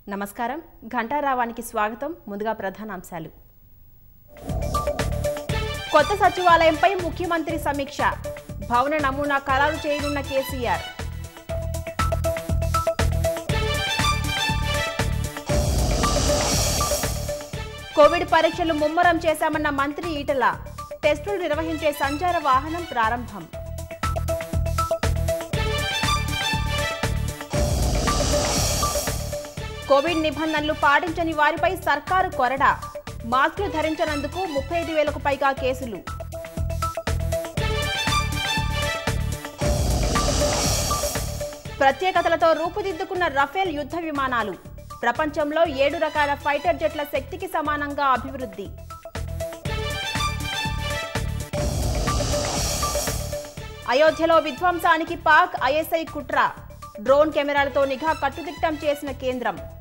నమస్కారం ఘంటారావానికి స్వాగతం ముందుగా ప్రధానాంశాలు కొత్త సచివాలయంపై ముఖ్యమంత్రి సమీక్ష భవన నమూనా ఖరారు చేయనున్న కేసీఆర్ కోవిడ్ పరీక్షలు ముమ్మరం చేశామన్న మంత్రి ఈటల టెస్టులు నిర్వహించే సంచార వాహనం ప్రారంభం కోవిడ్ నిబంధనలు పాటించని వారిపై సర్కారు కొరడా మాస్కులు ధరించనందుకు ముప్పై ఐదు వేలకు పైగా కేసులు ప్రత్యేకతలతో రూపుదిద్దుకున్న రఫేల్ యుద్ధ విమానాలు ప్రపంచంలో ఏడు రకాల ఫైటర్ జెట్ల శక్తికి సమానంగా అభివృద్ధి అయోధ్యలో విధ్వంసానికి పాక్ ఐఎస్ఐ కుట్ర డ్రోన్ కెమెరాలతో నిఘా కట్టుదిట్టం చేసిన కేంద్రం